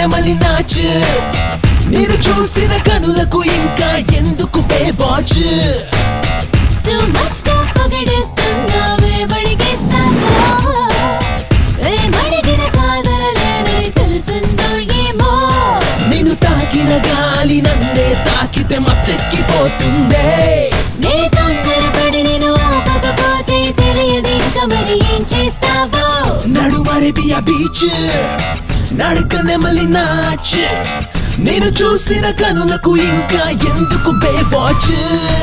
నెమలి నాచ్ నేను చూసిన కనులకు ఇంకా ఎందుకు బేబాచ్ Too much గా పొగిడేస్తున్నావే మడిగేస్తావా మడిగిన కాదనలేనని తెలిసిందో ఏమో నేను తాకిన గాలి నన్నే తాకితే మత్తెక్కిపోతుందే నే తొందరపడి నేను ఆపకపోతే తెలియదు ఇంకా మరి ఏం చేస్తావో నడుమరేబియా బీచ్ నడక నెమలి నాచ్ నేను చూసిన కనులకు ఇంకా ఎందుకు బేబాచ్